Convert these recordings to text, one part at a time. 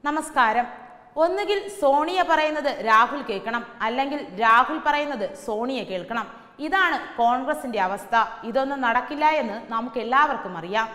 നമസ്കാരം ഒന്നുകിൽ സോണിയ പറയുന്നത് രാഹുൽ കേൾക്കണം അല്ലെങ്കിൽ രാഹുൽ പറയുന്നത് സോണിയ കേൾക്കണം ഇതാണ് കോൺഗ്രസിന്റെ അവസ്ഥ ഇതൊന്നും നടക്കില്ല എന്ന് നമുക്ക് എല്ലാവർക്കും അറിയാം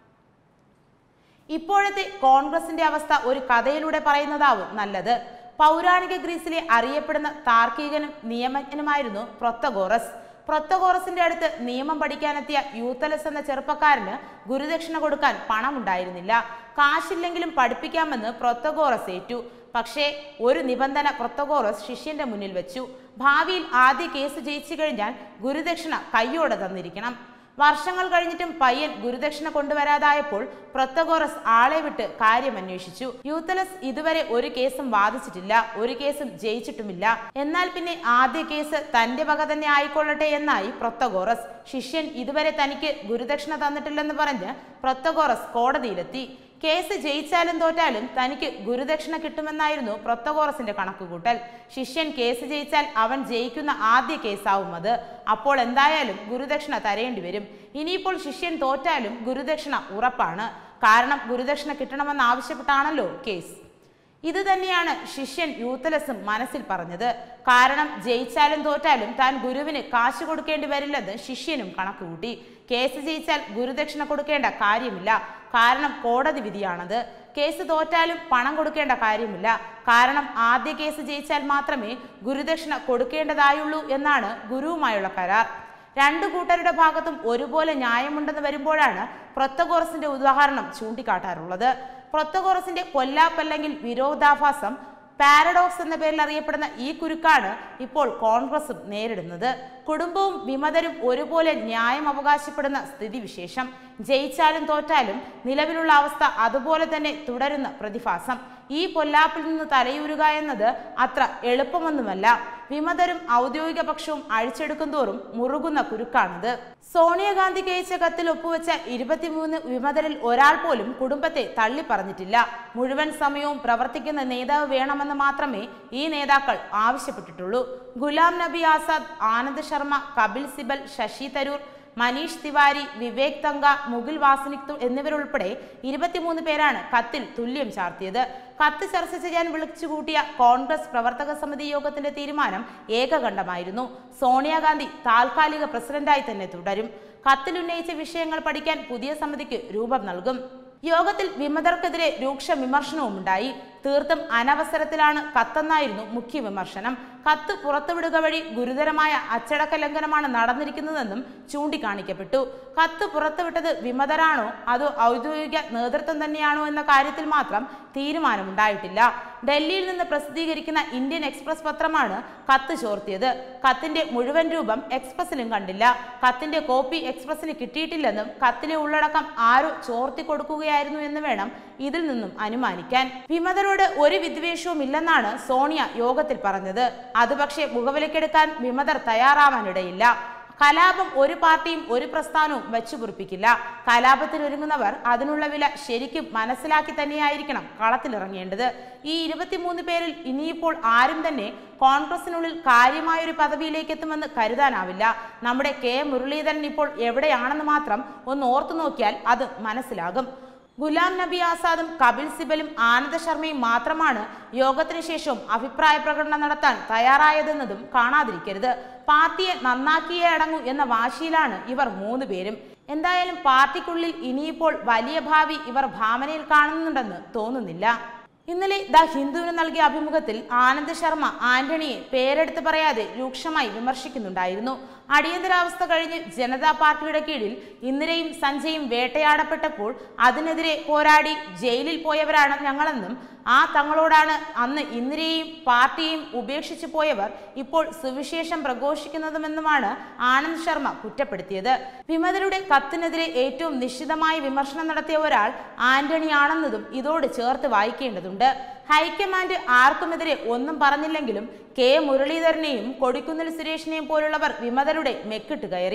ഇപ്പോഴത്തെ കോൺഗ്രസിന്റെ അവസ്ഥ ഒരു കഥയിലൂടെ പറയുന്നതാവും നല്ലത് പൗരാണിക ഗ്രീസിലെ അറിയപ്പെടുന്ന താർക്കികനും നിയമജ്ഞനുമായിരുന്നു പ്രൊത്തഗോറസ് പ്രൊത്തഗോറസിന്റെ അടുത്ത് നിയമം പഠിക്കാനെത്തിയ യൂത്തലസ് എന്ന ചെറുപ്പക്കാരന് ഗുരുദക്ഷിണ കൊടുക്കാൻ പണമുണ്ടായിരുന്നില്ല കാശില്ലെങ്കിലും പഠിപ്പിക്കാമെന്ന് പ്രൊത്തഗോറസ് ഏറ്റു പക്ഷേ ഒരു നിബന്ധന പ്രൊത്തഗോറസ് ശിഷ്യന്റെ മുന്നിൽ വെച്ചു ഭാവിയിൽ ആദ്യ കേസ് ജയിച്ചു കഴിഞ്ഞാൽ ഗുരുദക്ഷിണ കയ്യോടെ തന്നിരിക്കണം വർഷങ്ങൾ കഴിഞ്ഞിട്ടും പയ്യൻ ഗുരുദക്ഷിണ കൊണ്ടുവരാതായപ്പോൾ പ്രൊത്തഗോറസ് ആളെ വിട്ട് കാര്യം അന്വേഷിച്ചു യൂത്തലസ് ഇതുവരെ ഒരു കേസും വാദിച്ചിട്ടില്ല ഒരു കേസും ജയിച്ചിട്ടുമില്ല എന്നാൽ പിന്നെ ആദ്യ കേസ് തന്റെ വക തന്നെ ആയിക്കൊള്ളട്ടെ എന്നായി പ്രൊത്തഗോറസ് ശിഷ്യൻ ഇതുവരെ തനിക്ക് ഗുരുദക്ഷിണ തന്നിട്ടില്ലെന്ന് പറഞ്ഞ് പ്രൊത്തഗോറസ് കോടതിയിലെത്തി കേസ് ജയിച്ചാലും തോറ്റാലും തനിക്ക് ഗുരുദക്ഷിണ കിട്ടുമെന്നായിരുന്നു പ്രൊത്തഗോറസിന്റെ കണക്കുകൂട്ടൽ ശിഷ്യൻ കേസ് ജയിച്ചാൽ അവൻ ജയിക്കുന്ന ആദ്യ കേസാവും അത് അപ്പോൾ എന്തായാലും ഗുരുദക്ഷിണ തരേണ്ടി വരും ഇനിയിപ്പോൾ ശിഷ്യൻ തോറ്റാലും ഗുരുദക്ഷിണ ഉറപ്പാണ് കാരണം ഗുരുദക്ഷിണ കിട്ടണമെന്ന് ആവശ്യപ്പെട്ടാണല്ലോ കേസ് ഇത് തന്നെയാണ് ശിഷ്യൻ യൂത്തലസും മനസ്സിൽ പറഞ്ഞത് കാരണം ജയിച്ചാലും തോറ്റാലും താൻ ഗുരുവിന് കാശ് കൊടുക്കേണ്ടി വരില്ലെന്ന് ശിഷ്യനും കണക്കുകൂട്ടി കേസ് ജയിച്ചാൽ ഗുരുദക്ഷിണ കൊടുക്കേണ്ട കാര്യമില്ല കാരണം കോടതി വിധിയാണത് കേസ് തോറ്റാലും പണം കൊടുക്കേണ്ട കാര്യമില്ല കാരണം ആദ്യ കേസ് ജയിച്ചാൽ മാത്രമേ ഗുരുദക്ഷിണ കൊടുക്കേണ്ടതായുള്ളൂ എന്നാണ് ഗുരുവുമായുള്ള കരാർ രണ്ടു കൂട്ടരുടെ ഭാഗത്തും ഒരുപോലെ ന്യായമുണ്ടെന്ന് വരുമ്പോഴാണ് പ്രൊത്തഗോറസിന്റെ ഉദാഹരണം ചൂണ്ടിക്കാട്ടാറുള്ളത് പ്രൊത്തഗോറസിന്റെ പൊല്ലാപ്പല്ലെങ്കിൽ വിരോധാഭാസം പാരഡോക്സ് എന്ന പേരിൽ അറിയപ്പെടുന്ന ഈ കുരുക്കാണ് ഇപ്പോൾ കോൺഗ്രസും നേരിടുന്നത് കുടുംബവും വിമതരും ഒരുപോലെ ന്യായം അവകാശപ്പെടുന്ന സ്ഥിതിവിശേഷം ജയിച്ചാലും തോറ്റാലും നിലവിലുള്ള അവസ്ഥ അതുപോലെ തന്നെ തുടരുന്ന പ്രതിഭാസം ഈ പൊല്ലാപ്പിൽ നിന്ന് തലയൂരുക എന്നത് അത്ര എളുപ്പമൊന്നുമല്ല വിമതരും ഔദ്യോഗിക പക്ഷവും അഴിച്ചെടുക്കും തോറും മുറുകുന്ന കുരുക്കാണിത് സോണിയാഗാന്ധിക്ക് അയച്ച കത്തിൽ ഒപ്പുവെച്ച ഇരുപത്തിമൂന്ന് വിമതരിൽ ഒരാൾ പോലും കുടുംബത്തെ തള്ളി പറഞ്ഞിട്ടില്ല മുഴുവൻ സമയവും പ്രവർത്തിക്കുന്ന നേതാവ് വേണമെന്ന് മാത്രമേ ഈ നേതാക്കൾ ആവശ്യപ്പെട്ടിട്ടുള്ളൂ ഗുലാം നബി ആസാദ് ആനന്ദ് ശർമ്മ കപിൽ സിബൽ ശശി തരൂർ മനീഷ് തിവാരി വിവേക് തങ്ക മുകുൽ വാസനിക് എന്നിവരുൾപ്പെടെ ഇരുപത്തിമൂന്ന് പേരാണ് കത്തിൽ തുല്യം ചാർത്തിയത് കത്ത് ചർച്ച ചെയ്യാൻ വിളിച്ചുകൂട്ടിയ കോൺഗ്രസ് പ്രവർത്തക സമിതി യോഗത്തിന്റെ തീരുമാനം ഏകകണ്ഠമായിരുന്നു സോണിയാഗാന്ധി താൽക്കാലിക പ്രസിഡന്റായി തന്നെ തുടരും കത്തിൽ ഉന്നയിച്ച വിഷയങ്ങൾ പഠിക്കാൻ പുതിയ സമിതിക്ക് രൂപം നൽകും യോഗത്തിൽ വിമതർക്കെതിരെ രൂക്ഷ വിമർശനവും ഉണ്ടായി തീർത്തും അനവസരത്തിലാണ് കത്തെന്നായിരുന്നു മുഖ്യ വിമർശനം കത്ത് പുറത്തുവിടുക വഴി ഗുരുതരമായ അച്ചടക്ക ലംഘനമാണ് നടന്നിരിക്കുന്നതെന്നും ചൂണ്ടിക്കാണിക്കപ്പെട്ടു കത്ത് പുറത്തുവിട്ടത് വിമതരാണോ അതോ ഔദ്യോഗിക നേതൃത്വം തന്നെയാണോ എന്ന കാര്യത്തിൽ മാത്രം തീരുമാനമുണ്ടായിട്ടില്ല ഡൽഹിയിൽ നിന്ന് പ്രസിദ്ധീകരിക്കുന്ന ഇന്ത്യൻ എക്സ്പ്രസ് പത്രമാണ് കത്ത് ചോർത്തിയത് കത്തിന്റെ മുഴുവൻ രൂപം എക്സ്പ്രസിലും കണ്ടില്ല കത്തിന്റെ കോപ്പി എക്സ്പ്രസിന് കിട്ടിയിട്ടില്ലെന്നും കത്തിലെ ഉള്ളടക്കം ആരോ ചോർത്തി കൊടുക്കുകയായിരുന്നു എന്ന് വേണം ഇതിൽ നിന്നും അനുമാനിക്കാൻ വിമതരോട് ഒരു വിദ്വേഷവും ഇല്ലെന്നാണ് സോണിയ യോഗത്തിൽ പറഞ്ഞത് അത് പക്ഷേ മുഖവിലക്കെടുക്കാൻ വിമതർ തയ്യാറാവാനിടയില്ല കലാപം ഒരു പാർട്ടിയും ഒരു പ്രസ്ഥാനവും വെച്ചുപുറിപ്പിക്കില്ല കലാപത്തിനൊരുങ്ങുന്നവർ അതിനുള്ള വില ശരിക്കും മനസ്സിലാക്കി തന്നെയായിരിക്കണം കളത്തിലിറങ്ങേണ്ടത് ഈ ഇരുപത്തിമൂന്ന് പേരിൽ ഇനിയിപ്പോൾ ആരും തന്നെ കോൺഗ്രസിനുള്ളിൽ കാര്യമായൊരു പദവിയിലേക്ക് എത്തുമെന്ന് കരുതാനാവില്ല നമ്മുടെ കെ മുരളീധരൻ ഇപ്പോൾ എവിടെയാണെന്ന് മാത്രം ഒന്ന് ഓർത്തു നോക്കിയാൽ അത് മനസ്സിലാകും ഗുലാം നബി ആസാദും കപിൽ സിബലും ആനന്ദ ശർമ്മയും മാത്രമാണ് യോഗത്തിന് ശേഷവും അഭിപ്രായ പ്രകടനം നടത്താൻ തയ്യാറായതെന്നതും കാണാതിരിക്കരുത് പാർട്ടിയെ നന്നാക്കിയേ അടങ്ങൂ എന്ന വാശിയിലാണ് ഇവർ മൂന്ന് പേരും എന്തായാലും പാർട്ടിക്കുള്ളിൽ ഇനിയിപ്പോൾ വലിയ ഭാവി ഇവർ ഭാവനയിൽ കാണുന്നുണ്ടെന്ന് തോന്നുന്നില്ല ഇന്നലെ ദ ഹിന്ദുവിന് നൽകിയ അഭിമുഖത്തിൽ ആനന്ദ് ശർമ്മ ആന്റണിയെ പേരെടുത്ത് പറയാതെ രൂക്ഷമായി വിമർശിക്കുന്നുണ്ടായിരുന്നു അടിയന്തരാവസ്ഥ കഴിഞ്ഞ് ജനതാ പാർട്ടിയുടെ കീഴിൽ ഇന്ദിരയും സഞ്ജയും വേട്ടയാടപ്പെട്ടപ്പോൾ അതിനെതിരെ പോരാടി ജയിലിൽ പോയവരാണ് ഞങ്ങളെന്നും ആ തങ്ങളോടാണ് അന്ന് ഇന്ദിരയെയും പാർട്ടിയെയും ഉപേക്ഷിച്ചു പോയവർ ഇപ്പോൾ സുവിശേഷം പ്രഘോഷിക്കുന്നതുമെന്നുമാണ് ആനന്ദ് ശർമ്മ കുറ്റപ്പെടുത്തിയത് വിമതരുടെ കത്തിനെതിരെ ഏറ്റവും നിശ്ചിതമായ വിമർശനം നടത്തിയ ഒരാൾ ആന്റണിയാണെന്നതും ഇതോട് ചേർത്ത് വായിക്കേണ്ടതുണ്ട് ഹൈക്കമാൻഡ് ആർക്കുമെതിരെ ഒന്നും പറഞ്ഞില്ലെങ്കിലും കെ മുരളീധരനെയും കൊടിക്കുന്നിൽ സുരേഷിനെയും പോലുള്ളവർ വിമതരുടെ മെക്കിട്ട് കയറി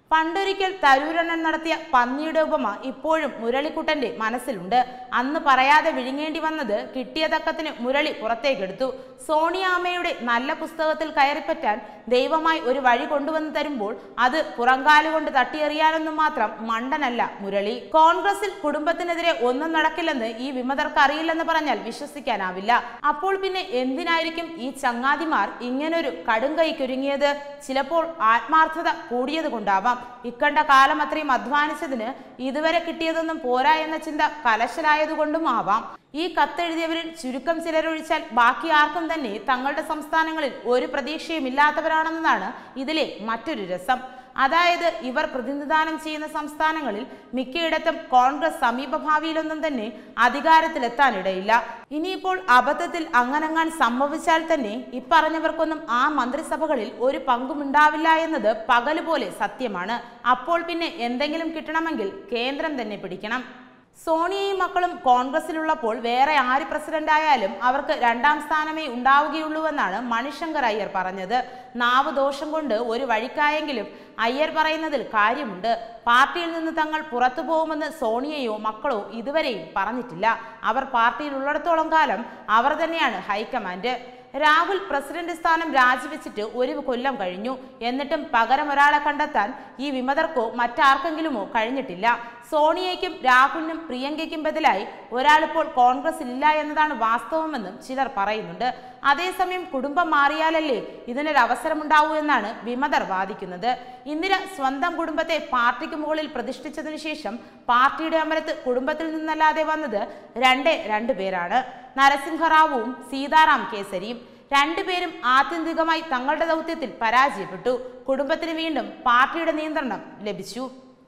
പണ്ടൊരിക്കൽ തരൂരണ്ണൻ നടത്തിയ പന്നിയുടെ ഉപമ ഇപ്പോഴും മുരളിക്കുട്ടന്റെ മനസ്സിലുണ്ട് അന്ന് പറയാതെ വിഴുങ്ങേണ്ടി വന്നത് കിട്ടിയ തക്കത്തിന് മുരളി പുറത്തേക്കെടുത്തു സോണിയാമ്മയുടെ നല്ല പുസ്തകത്തിൽ കയറിപ്പറ്റാൻ ദൈവമായി ഒരു വഴി കൊണ്ടുവന്ന് തരുമ്പോൾ അത് പുറങ്കാലുകൊണ്ട് തട്ടിയെറിയാനൊന്നും മാത്രം മണ്ടനല്ല മുരളി കോൺഗ്രസിൽ കുടുംബത്തിനെതിരെ ഒന്നും നടക്കില്ലെന്ന് ഈ വിമതർക്ക് അറിയില്ലെന്ന് പറഞ്ഞാൽ വിശ്വസിക്കാനാവില്ല അപ്പോൾ പിന്നെ എന്തിനായിരിക്കും ഈ ചങ്ങാതിമാർ ഇങ്ങനൊരു കടുംകൈക്കൊരുങ്ങിയത് ചിലപ്പോൾ ആത്മാർത്ഥത കൂടിയത് കൊണ്ടാവാം ഇക്കണ്ട കാലം അത്രയും അധ്വാനിച്ചതിന് ഇതുവരെ കിട്ടിയതൊന്നും പോരാ എന്ന ചിന്ത കലശലായതുകൊണ്ടും ആവാം ഈ കത്തെഴുതിയവരിൽ ചുരുക്കം ചിലരൊഴിച്ചാൽ ബാക്കി ആർക്കും തന്നെ തങ്ങളുടെ സംസ്ഥാനങ്ങളിൽ ഒരു പ്രതീക്ഷയും ഇല്ലാത്തവരാണെന്നതാണ് ഇതിലെ മറ്റൊരു രസം അതായത് ഇവർ പ്രതിനിധാനം ചെയ്യുന്ന സംസ്ഥാനങ്ങളിൽ മിക്കയിടത്തും കോൺഗ്രസ് സമീപഭാവിയിലൊന്നും തന്നെ അധികാരത്തിലെത്താനിടയില്ല ഇനിയിപ്പോൾ അബദ്ധത്തിൽ അങ്ങനങ്ങാൻ സംഭവിച്ചാൽ തന്നെ ഇപ്പറഞ്ഞവർക്കൊന്നും ആ മന്ത്രിസഭകളിൽ ഒരു പങ്കുമുണ്ടാവില്ല എന്നത് പകലുപോലെ സത്യമാണ് അപ്പോൾ പിന്നെ എന്തെങ്കിലും കിട്ടണമെങ്കിൽ കേന്ദ്രം തന്നെ പിടിക്കണം സോണിയയും മക്കളും കോൺഗ്രസിലുള്ളപ്പോൾ വേറെ ആര് പ്രസിഡന്റ് ആയാലും അവർക്ക് രണ്ടാം സ്ഥാനമേ ഉണ്ടാവുകയുള്ളൂവെന്നാണ് മണിശങ്കർ അയ്യർ പറഞ്ഞത് നാവ് ദോഷം കൊണ്ട് ഒരു വഴിക്കായെങ്കിലും അയ്യർ പറയുന്നതിൽ കാര്യമുണ്ട് പാർട്ടിയിൽ നിന്ന് തങ്ങൾ പുറത്തു പോകുമെന്ന് സോണിയയോ മക്കളോ ഇതുവരെയും പറഞ്ഞിട്ടില്ല അവർ പാർട്ടിയിൽ ഉള്ളിടത്തോളം കാലം അവർ തന്നെയാണ് ഹൈക്കമാൻഡ് രാഹുൽ പ്രസിഡന്റ് സ്ഥാനം രാജിവെച്ചിട്ട് ഒരു കൊല്ലം കഴിഞ്ഞു എന്നിട്ടും പകരം ഒരാളെ കണ്ടെത്താൻ ഈ വിമതർക്കോ മറ്റാർക്കെങ്കിലുമോ കഴിഞ്ഞിട്ടില്ല സോണിയയ്ക്കും രാഹുലിനും പ്രിയങ്കയ്ക്കും ബദലായി ഒരാളിപ്പോൾ കോൺഗ്രസിൽ ഇല്ല എന്നതാണ് വാസ്തവമെന്നും ചിലർ പറയുന്നുണ്ട് അതേസമയം കുടുംബം മാറിയാലല്ലേ ഇതിനൊരു അവസരമുണ്ടാവൂ എന്നാണ് വിമതർ വാദിക്കുന്നത് ഇന്ദിര സ്വന്തം കുടുംബത്തെ പാർട്ടിക്ക് മുകളിൽ പ്രതിഷ്ഠിച്ചതിനു ശേഷം പാർട്ടിയുടെ അമരത്ത് കുടുംബത്തിൽ നിന്നല്ലാതെ വന്നത് രണ്ടേ രണ്ടു പേരാണ് നരസിംഹറാവുവും സീതാറാം കേസരിയും രണ്ടുപേരും ആത്യന്തികമായി തങ്ങളുടെ ദൗത്യത്തിൽ പരാജയപ്പെട്ടു കുടുംബത്തിന് വീണ്ടും പാർട്ടിയുടെ നിയന്ത്രണം ലഭിച്ചു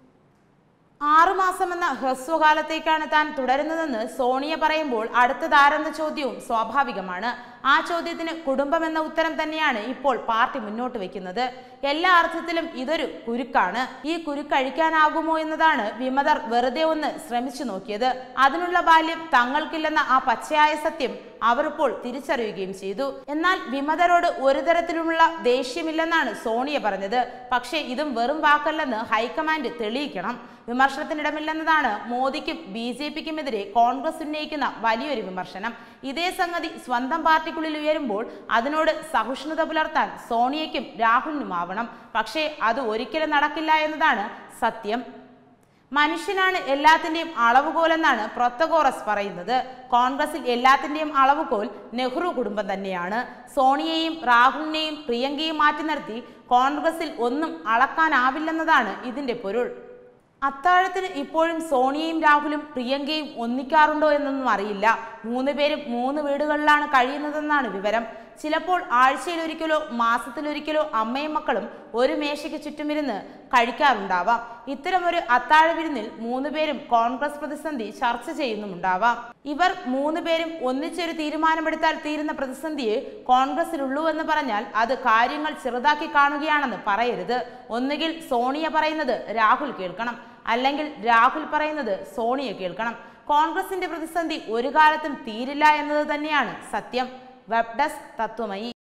ആറുമാസമെന്ന ഹ്രസ്വകാലത്തേക്കാണ് താൻ തുടരുന്നതെന്ന് സോണിയ പറയുമ്പോൾ അടുത്തതാരെന്ന ചോദ്യവും സ്വാഭാവികമാണ് ആ ചോദ്യത്തിന് കുടുംബം എന്ന ഉത്തരം തന്നെയാണ് ഇപ്പോൾ പാർട്ടി മുന്നോട്ട് വെക്കുന്നത് എല്ലാ അർത്ഥത്തിലും ഇതൊരു കുരുക്കാണ് ഈ കുരുക്ക് അഴിക്കാനാകുമോ എന്നതാണ് വിമതർ വെറുതെ ഒന്ന് ശ്രമിച്ചു നോക്കിയത് അതിനുള്ള ബാല്യം തങ്ങൾക്കില്ലെന്ന ആ പച്ചയായ സത്യം അവർ ഇപ്പോൾ തിരിച്ചറിയുകയും ചെയ്തു എന്നാൽ വിമതരോട് ഒരു തരത്തിലുമുള്ള ദേഷ്യമില്ലെന്നാണ് സോണിയ പറഞ്ഞത് പക്ഷേ ഇതും വെറും വാക്കല്ലെന്ന് ഹൈക്കമാൻഡ് തെളിയിക്കണം വിമർശനത്തിനിടമില്ലെന്നതാണ് മോദിക്കും ബി ജെ പിക്കുമെതിരെ കോൺഗ്രസ് ഉന്നയിക്കുന്ന വലിയൊരു വിമർശനം ഇതേ സംഗതി സ്വന്തം പാർട്ടിക്കുള്ളിൽ ഉയരുമ്പോൾ അതിനോട് സഹിഷ്ണുത പുലർത്താൻ സോണിയയ്ക്കും രാഹുലിനുമാവണം പക്ഷേ അത് ഒരിക്കലും നടക്കില്ല എന്നതാണ് സത്യം മനുഷ്യനാണ് എല്ലാത്തിന്റെയും അളവുകോലെന്നാണ് പ്രൊത്തഗോറസ് പറയുന്നത് കോൺഗ്രസിൽ എല്ലാത്തിന്റെയും അളവുകോൽ നെഹ്റു കുടുംബം തന്നെയാണ് സോണിയയെയും രാഹുലിനെയും പ്രിയങ്കയെയും മാറ്റി നിർത്തി കോൺഗ്രസിൽ ഒന്നും അളക്കാനാവില്ലെന്നതാണ് ഇതിന്റെ പൊരുൾ അത്താഴത്തിന് ഇപ്പോഴും സോണിയയും രാഹുലും പ്രിയങ്കയും ഒന്നിക്കാറുണ്ടോ എന്നൊന്നും അറിയില്ല മൂന്ന് പേരും മൂന്ന് വീടുകളിലാണ് കഴിയുന്നതെന്നാണ് വിവരം ചിലപ്പോൾ ആഴ്ചയിലൊരിക്കലോ മാസത്തിലൊരിക്കലോ അമ്മയും മക്കളും ഒരു മേശയ്ക്ക് ചുറ്റുമിരുന്ന് കഴിക്കാറുണ്ടാവാം ഇത്തരമൊരു അത്താഴ വിരുന്നിൽ മൂന്നുപേരും കോൺഗ്രസ് പ്രതിസന്ധി ചർച്ച ചെയ്യുന്നുമുണ്ടാവാം ഇവർ മൂന്നുപേരും ഒന്നിച്ചൊരു തീരുമാനമെടുത്താൽ തീരുന്ന പ്രതിസന്ധിയെ കോൺഗ്രസിലുള്ളൂ എന്ന് പറഞ്ഞാൽ അത് കാര്യങ്ങൾ ചെറുതാക്കി കാണുകയാണെന്ന് പറയരുത് ഒന്നുകിൽ സോണിയ പറയുന്നത് രാഹുൽ കേൾക്കണം അല്ലെങ്കിൽ രാഹുൽ പറയുന്നത് സോണിയ കേൾക്കണം കോൺഗ്രസിന്റെ പ്രതിസന്ധി ഒരു കാലത്തും തീരില്ല എന്നത് തന്നെയാണ് സത്യം വെബ് ഡെസ്ക് തത്വമയി